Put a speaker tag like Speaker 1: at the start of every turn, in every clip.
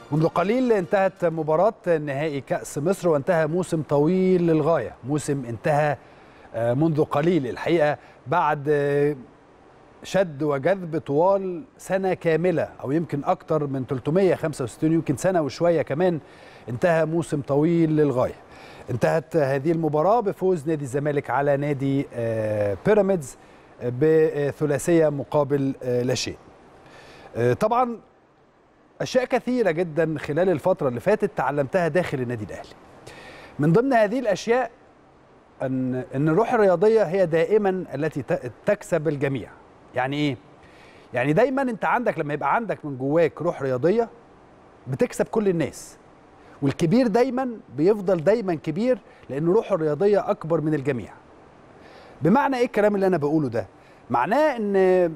Speaker 1: منذ قليل انتهت مباراة نهائي كأس مصر وانتهى موسم طويل للغاية موسم انتهى منذ قليل الحقيقة بعد شد وجذب طوال سنة كاملة أو يمكن أكتر من 365 يمكن سنة وشوية كمان انتهى موسم طويل للغاية انتهت هذه المباراة بفوز نادي الزمالك على نادي بيراميدز بثلاثية مقابل لا شيء طبعا اشياء كثيره جدا خلال الفتره اللي فاتت تعلمتها داخل النادي الاهلي من ضمن هذه الاشياء ان ان الروح الرياضيه هي دائما التي تكسب الجميع يعني ايه يعني دايما انت عندك لما يبقى عندك من جواك روح رياضيه بتكسب كل الناس والكبير دايما بيفضل دايما كبير لان روحه الرياضيه اكبر من الجميع بمعنى ايه الكلام اللي انا بقوله ده معناه ان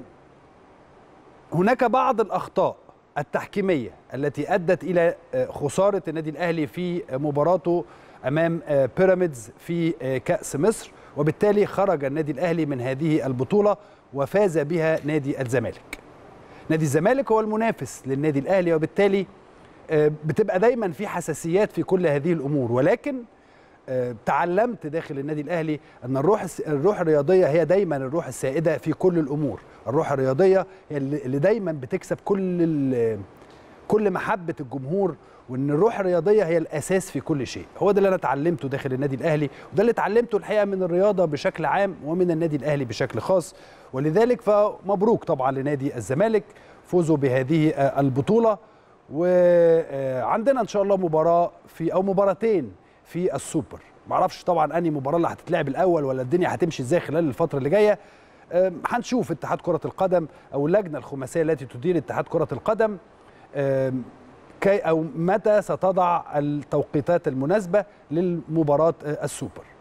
Speaker 1: هناك بعض الاخطاء التحكيميه التي ادت الى خساره النادي الاهلي في مباراته امام بيراميدز في كاس مصر وبالتالي خرج النادي الاهلي من هذه البطوله وفاز بها نادي الزمالك. نادي الزمالك هو المنافس للنادي الاهلي وبالتالي بتبقى دايما في حساسيات في كل هذه الامور ولكن تعلمت داخل النادي الاهلي ان الروح الروح الرياضيه هي دايما الروح السائده في كل الامور الروح الرياضيه هي اللي دايما بتكسب كل كل محبه الجمهور وان الروح الرياضيه هي الاساس في كل شيء هو ده اللي انا اتعلمته داخل النادي الاهلي وده اللي اتعلمته الحقيقه من الرياضه بشكل عام ومن النادي الاهلي بشكل خاص ولذلك فمبروك طبعا لنادي الزمالك فوزوا بهذه البطوله وعندنا ان شاء الله مباراه في او مباراتين في السوبر معرفش طبعا انهي مباراه اللي هتتلعب الاول ولا الدنيا هتمشي ازاي خلال الفتره اللي جايه هنشوف اتحاد كره القدم او اللجنه الخماسيه التي تدير اتحاد كره القدم كي او متى ستضع التوقيتات المناسبه للمباراه السوبر